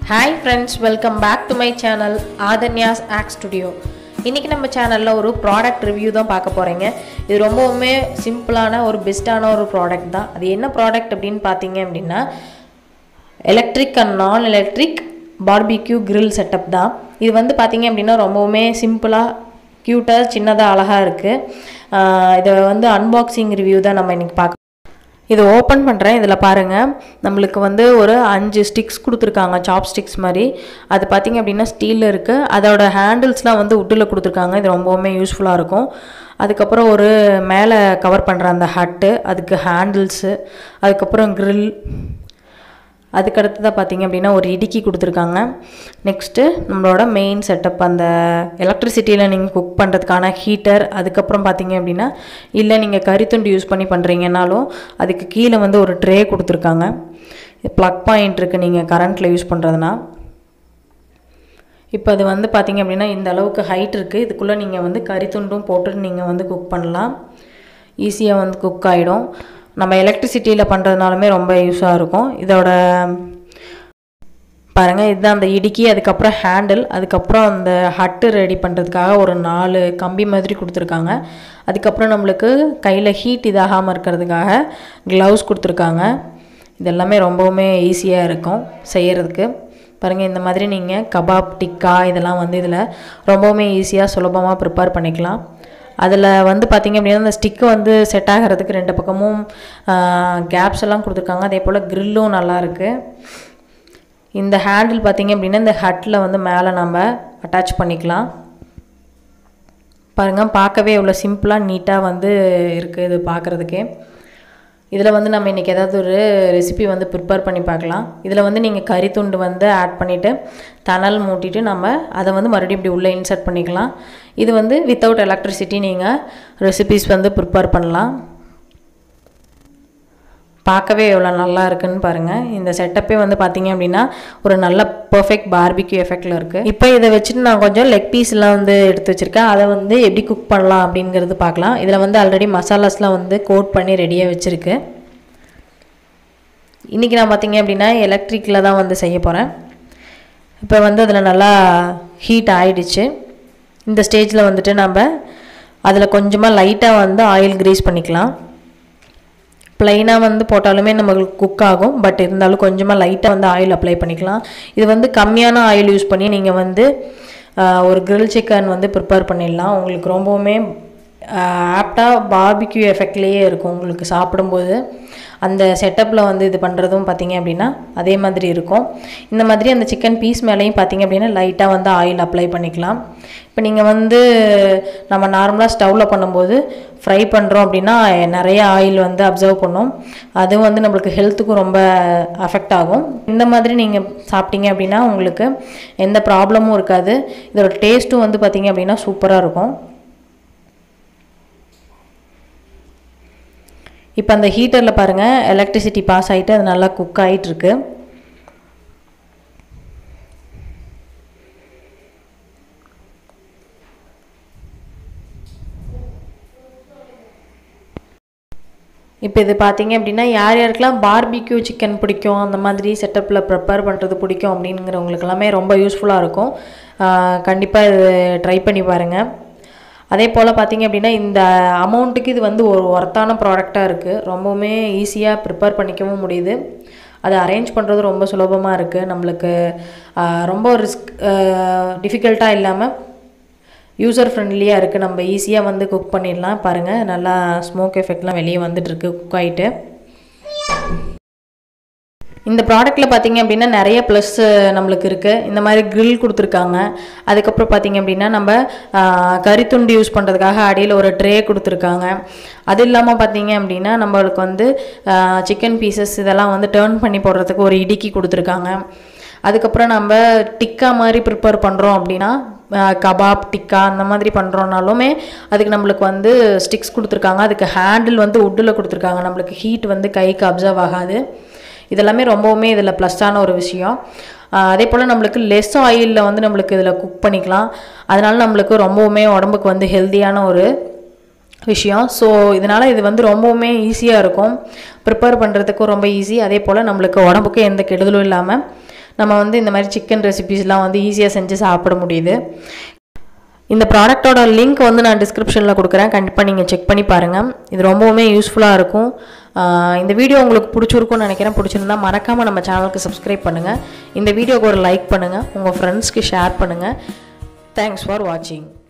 hi friends welcome back to my channel Aadhanya's ஆக் studio இன்றைக்கி நம்ம சேனலில் ஒரு ப்ராடக்ட் ரிவ்யூ தான் பார்க்க போகிறீங்க இது ரொம்பவுமே சிம்பிளான ஒரு பெஸ்ட்டான ஒரு ப்ராடக்ட் தான் அது என்ன ப்ராடக்ட் அப்படின்னு பார்த்தீங்க அப்படின்னா electric and non electric barbecue grill setup தான் இது வந்து பார்த்தீங்க அப்படின்னா ரொம்பவுமே சிம்பிளாக க்யூட்டாக சின்னதாக அழகாக இருக்குது இதை வந்து அன்பாக்சிங் ரிவ்யூ தான் நம்ம இன்றைக்கி பார்க்க இது ஓப்பன் பண்ணுறேன் இதில் பாருங்கள் நம்மளுக்கு வந்து ஒரு அஞ்சு ஸ்டிக்ஸ் கொடுத்துருக்காங்க சாப் ஸ்டிக்ஸ் மாதிரி அது பார்த்திங்க அப்படின்னா ஸ்டீலில் இருக்குது அதோட ஹேண்டில்ஸ்லாம் வந்து உட்டில் கொடுத்துருக்காங்க இது ரொம்பவுமே யூஸ்ஃபுல்லாக இருக்கும் அதுக்கப்புறம் ஒரு மேலே கவர் பண்ணுற அந்த ஹட்டு அதுக்கு ஹேண்டில்ஸு அதுக்கப்புறம் grill அதுக்கடுத்ததாக பார்த்தீங்க அப்படின்னா ஒரு இடுக்கி கொடுத்துருக்காங்க நெக்ஸ்ட்டு நம்மளோட மெயின் செட்டப் அந்த எலக்ட்ரிசிட்டியில் நீங்கள் குக் பண்ணுறதுக்கான ஹீட்டர் அதுக்கப்புறம் பார்த்தீங்க அப்படின்னா இல்லை நீங்கள் கறித்துண்டு யூஸ் பண்ணி பண்ணுறீங்கனாலும் அதுக்கு கீழே வந்து ஒரு ட்ரே கொடுத்துருக்காங்க ப்ளக் பாயிண்ட் இருக்குது நீங்கள் கரண்ட்டில் யூஸ் பண்ணுறதுனா இப்போ அது வந்து பார்த்தீங்க அப்படின்னா இந்த அளவுக்கு ஹைட் இருக்குது இதுக்குள்ளே நீங்கள் வந்து கறித்துண்டும் போட்டு நீங்கள் வந்து குக் பண்ணலாம் ஈஸியாக வந்து குக் ஆகிடும் நம்ம எலக்ட்ரிசிட்டியில் பண்ணுறதுனாலுமே ரொம்ப யூஸாக இருக்கும் இதோட பாருங்கள் இதுதான் அந்த இடுக்கி அதுக்கப்புறம் ஹேண்டில் அதுக்கப்புறம் அந்த ஹட்டு ரெடி பண்ணுறதுக்காக ஒரு நாலு கம்பி மாதிரி கொடுத்துருக்காங்க அதுக்கப்புறம் நம்மளுக்கு கையில் ஹீட் இதாகாமல் இருக்கிறதுக்காக க்ளவுஸ் கொடுத்துருக்காங்க இது எல்லாமே ரொம்பவுமே ஈஸியாக இருக்கும் செய்கிறதுக்கு பாருங்கள் இந்த மாதிரி நீங்கள் கபாப் டிக்கா இதெல்லாம் வந்து இதில் ரொம்பவுமே ஈஸியாக சுலபமாக ப்ரிப்பேர் பண்ணிக்கலாம் அதில் வந்து பார்த்திங்க அப்படின்னா இந்த ஸ்டிக்கு வந்து செட் ஆகிறதுக்கு ரெண்டு பக்கமும் கேப்ஸ் எல்லாம் கொடுத்துருக்காங்க அதே போல் க்ரில்லும் நல்லா இருக்குது இந்த ஹேண்டில் பார்த்திங்க அப்படின்னா இந்த ஹட்டில் வந்து மேலே நம்ம அட்டாச் பண்ணிக்கலாம் பாருங்கள் பார்க்கவே இவ்வளோ சிம்பிளாக நீட்டாக வந்து இருக்குது இது பார்க்குறதுக்கே இதில் வந்து நம்ம இன்றைக்கி ஏதாவது ஒரு ரெசிபி வந்து ப்ரிப்பேர் பண்ணி பார்க்கலாம் இதில் வந்து நீங்கள் கறி துண்டு வந்து ஆட் பண்ணிவிட்டு தணல் மூட்டிட்டு நம்ம அதை வந்து மறுபடியும் இப்படி உள்ளே இன்சர்ட் பண்ணிக்கலாம் இது வந்து வித்தவுட் எலக்ட்ரிசிட்டி நீங்கள் ரெசிபிஸ் வந்து ப்ரிப்பேர் பண்ணலாம் பார்க்கவே எவ்வளோ நல்லா இருக்குன்னு பாருங்கள் இந்த செட்டப்பே வந்து பார்த்தீங்க அப்படின்னா ஒரு நல்ல பர்ஃபெக்ட் பார்பிக்யூ எஃபெக்டில் இருக்குது இப்போ இதை வச்சுட்டு நான் கொஞ்சம் லெக் பீஸ்லாம் வந்து எடுத்து வச்சுருக்கேன் அதை வந்து எப்படி குக் பண்ணலாம் அப்படிங்கிறது பார்க்கலாம் இதில் வந்து ஆல்ரெடி மசாலாஸ்லாம் வந்து கோட் பண்ணி ரெடியாக வச்சுருக்கு இன்றைக்கி நான் பார்த்தீங்க அப்படின்னா எலக்ட்ரிக்கில் தான் வந்து செய்ய போகிறேன் இப்போ வந்து அதில் நல்லா ஹீட் ஆயிடுச்சு இந்த ஸ்டேஜில் வந்துட்டு நம்ம அதில் கொஞ்சமாக லைட்டாக வந்து ஆயில் க்ரீஸ் பண்ணிக்கலாம் ப்ளைனாக வந்து போட்டாலுமே நம்மளுக்கு குக் ஆகும் பட் இருந்தாலும் கொஞ்சமாக லைட்டாக வந்து ஆயில் அப்ளை பண்ணிக்கலாம் இது வந்து கம்மியான ஆயில் யூஸ் பண்ணி நீங்கள் வந்து ஒரு grill சிக்கன் வந்து ப்ரிப்பேர் பண்ணிடலாம் உங்களுக்கு ரொம்பவுமே ஆப்டாக பார்பிக்யூ எஃபெக்ட்லேயே இருக்கும் உங்களுக்கு சாப்பிடும்போது அந்த செட்டப்பில் வந்து இது பண்ணுறதும் பார்த்தீங்க அப்படின்னா அதே மாதிரி இருக்கும் இந்த மாதிரி அந்த சிக்கன் பீஸ் மேலேயும் பார்த்தீங்க அப்படின்னா லைட்டாக வந்து ஆயில் அப்ளை பண்ணிக்கலாம் இப்போ நீங்கள் வந்து நம்ம நார்மலாக ஸ்டவ்வில் பண்ணும்போது ஃப்ரை பண்ணுறோம் அப்படின்னா நிறைய ஆயில் வந்து அப்சர்வ் பண்ணும் அதுவும் வந்து நம்மளுக்கு ஹெல்த்துக்கும் ரொம்ப அஃபெக்ட் ஆகும் இந்த மாதிரி நீங்கள் சாப்பிட்டீங்க அப்படின்னா உங்களுக்கு எந்த ப்ராப்ளமும் இருக்காது இதோட டேஸ்ட்டும் வந்து பார்த்தீங்க அப்படின்னா சூப்பராக இருக்கும் இப்போ அந்த ஹீட்டரில் பாருங்கள் எலக்ட்ரிசிட்டி பாஸ் ஆகிட்டு அது நல்லா குக் ஆகிட்டுருக்கு இப்போ இது பார்த்தீங்க அப்படின்னா யார் யாருக்கெல்லாம் பார்பிக்யூ சிக்கன் பிடிக்கும் அந்த மாதிரி செட்டப்பில் ப்ரிப்பேர் பண்ணுறது பிடிக்கும் அப்படிங்கிறவங்களுக்கு எல்லாமே ரொம்ப யூஸ்ஃபுல்லாக இருக்கும் கண்டிப்பாக இது ட்ரை பண்ணி பாருங்கள் அதே போல் பார்த்தீங்க அப்படின்னா இந்த அமௌண்ட்டுக்கு இது வந்து ஒரு ஒர்த்தான ப்ராடக்டாக இருக்குது ரொம்பவுமே ஈஸியாக ப்ரிப்பேர் பண்ணிக்கவும் முடியுது அதை அரேஞ்ச் பண்ணுறது ரொம்ப சுலபமாக இருக்குது நம்மளுக்கு ரொம்ப ரிஸ்க் டிஃபிகல்ட்டாக இல்லாமல் யூசர் ஃப்ரெண்ட்லியாக இருக்குது நம்ம ஈஸியாக வந்து குக் பண்ணிடலாம் பாருங்கள் நல்லா ஸ்மோக் எஃபெக்ட்லாம் வெளியே வந்துட்டுருக்கு குக் ஆகிட்டு இந்த ப்ராடக்ட்டில் பார்த்தீங்க அப்படின்னா நிறைய ப்ளஸ் நம்மளுக்கு இருக்குது இந்த மாதிரி grill கொடுத்துருக்காங்க அதுக்கப்புறம் பார்த்தீங்க அப்படின்னா நம்ம கறித்துண்டு யூஸ் பண்ணுறதுக்காக அடியில் ஒரு ட்ரே கொடுத்துருக்காங்க அது இல்லாமல் பார்த்தீங்க அப்படின்னா நம்மளுக்கு வந்து சிக்கன் பீசஸ் இதெல்லாம் வந்து டேர்ன் பண்ணி போடுறதுக்கு ஒரு இடுக்கி கொடுத்துருக்காங்க அதுக்கப்புறம் நம்ம டிக்கா மாதிரி ப்ரிப்பேர் பண்ணுறோம் அப்படின்னா கபாப் டிக்கா அந்த மாதிரி பண்ணுறோன்னாலுமே அதுக்கு நம்மளுக்கு வந்து ஸ்டிக்ஸ் கொடுத்துருக்காங்க அதுக்கு ஹேண்டில் வந்து உட்டில் கொடுத்துருக்காங்க நம்மளுக்கு ஹீட் வந்து கைக்கு அப்சர்வ் ஆகாது இதெல்லாமே ரொம்பவுமே இதில் ப்ளஸ்ஸான ஒரு விஷயம் அதே போல் நம்மளுக்கு லெஸ் ஆயிலில் வந்து நம்மளுக்கு இதில் குக் பண்ணிக்கலாம் அதனால நம்மளுக்கு ரொம்பவுமே உடம்புக்கு வந்து ஹெல்த்தியான ஒரு விஷயம் ஸோ இதனால் இது வந்து ரொம்பவுமே ஈஸியாக இருக்கும் ப்ரிப்பேர் பண்ணுறதுக்கும் ரொம்ப ஈஸி அதே போல் நம்மளுக்கு உடம்புக்கு எந்த கெடுதலும் இல்லாமல் நம்ம வந்து இந்த மாதிரி சிக்கன் ரெசிபீஸ்லாம் வந்து ஈஸியாக செஞ்சு சாப்பிட முடியுது இந்த ப்ராடக்ட்டோட லிங்க் வந்து நான் டிஸ்கிரிப்ஷனில் கொடுக்குறேன் கண்டிப்பாக நீங்கள் செக் பண்ணி பாருங்கள் இது ரொம்பவுமே யூஸ்ஃபுல்லாக இருக்கும் ஆஹ் இந்த வீடியோ உங்களுக்கு பிடிச்சிருக்கும்னு நினைக்கிறேன் பிடிச்சிருந்தா மறக்காமல் நம்ம சேனலுக்கு சப்ஸ்கிரைப் பண்ணுங்கள் இந்த வீடியோக்கு ஒரு லைக் பண்ணுங்கள் உங்கள் ஃப்ரெண்ட்ஸ்க்கு ஷேர் பண்ணுங்கள் தேங்க்ஸ் ஃபார் வாட்சிங்